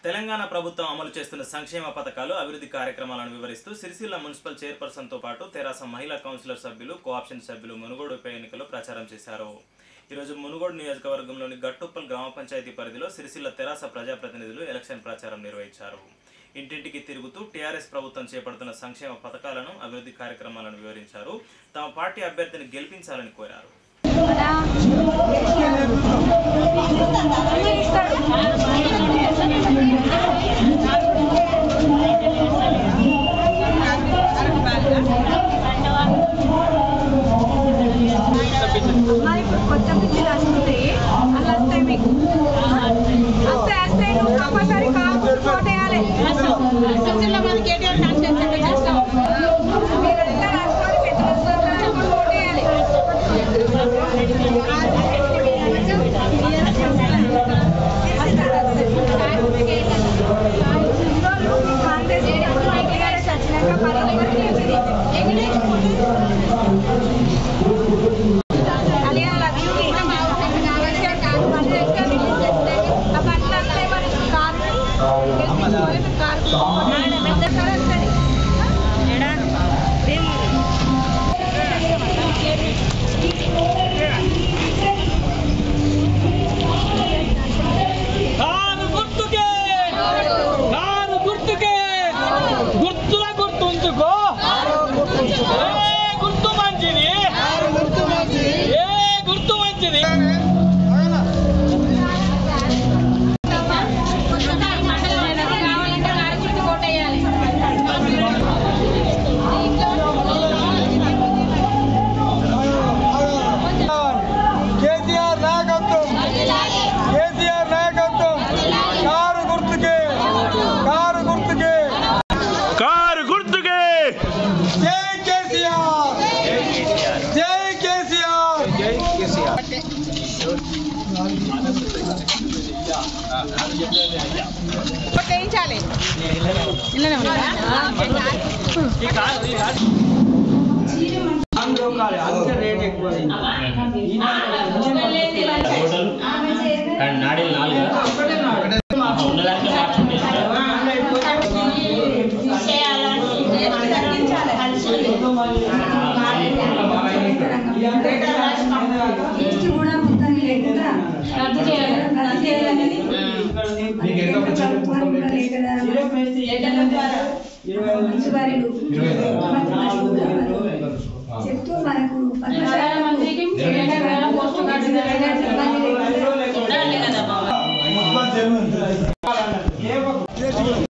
తెలంగాణ ప్రభుత్వం అమలు చేస్తున్న సంక్షేమ పథకాలు అభివృద్ధి కార్యక్రమాలను వివరిస్తూ సిరిసిల్ల మున్సిపల్ చైర్పర్సన్తో పాటు తెరాస మహిళా కౌన్సిలర్ సభ్యులు కోఆప్షన్ సభ్యులు మునుగోడు ఉప ఎన్నికల్లో ప్రచారం చేశారు ఈరోజు మునుగోడు నియోజకవర్గంలోని గట్టుప్పల్ గ్రామ పంచాయతీ పరిధిలో సిరిసిల్ల తెరాస ప్రజాప్రతినిధులు ఎలక్షన్ ప్రచారం నిర్వహించారు ఇంటింటికి తిరుగుతూ టీఆర్ఎస్ ప్రభుత్వం చేపడుతున్న సంక్షేమ పథకాలను అభివృద్ధి కార్యక్రమాలను వివరించారు తమ పార్టీ అభ్యర్థిని గెలిపించాలని కోరారు మరి ఇప్పుడు కొత్త పిచ్చిలు వస్తుంటాయి అలా వస్తాయి మీకు వస్తే వస్తే నువ్వు కంపల్సరీ కాకుండా కోటేయాలి మీరంతా రాసుకొని పెట్టుకొని కోటేయాలి కాంగ్రెస్ టీఆర్ఎస్ వచ్చినాక పని కళ్యాణ లక్ష్మి ఆ బట్టలు వస్తాయి మరి కారు గెలిపించుకోవాలి మీరు కారు పెద్ద కారు వస్తుంది కారు గుర్తుకే కారు గుర్తుకే గుర్తుల గుర్తుంచుకో ఏ గుర్తు మంచిది ఏ గుర్తు మంచిది కావాలంటే కారు గుర్తు కొట్టేయాలి కేసీఆర్ నాయకత్వం కేసీఆర్ నాయకత్వం కారు గుర్తుకే కారు గుర్తుకే కారు గుర్తుకే జై కేసీఆర్ జై కేసీఆర్ జై కేసీఆర్ కొట్టేయించాలి ఇల్లనే ఉన్నారా టోటల్ కానీ నాడీలు నాలుగు ఉన్నదాంట్లో మార్చుకుంటే లిస్ట్ కూడా మొత్తం లేకుండా రద్దు చేయాలి రద్దు చేయాలనేది ప్రభుత్వానికి కూడా లేఖ ద్వారా మంత్రివర్యులు చెప్తూ మనకు ప్రధానమంత్రికి రెండు వేల పోస్ట్ కార్డు ఇబ్బంది లేకుండా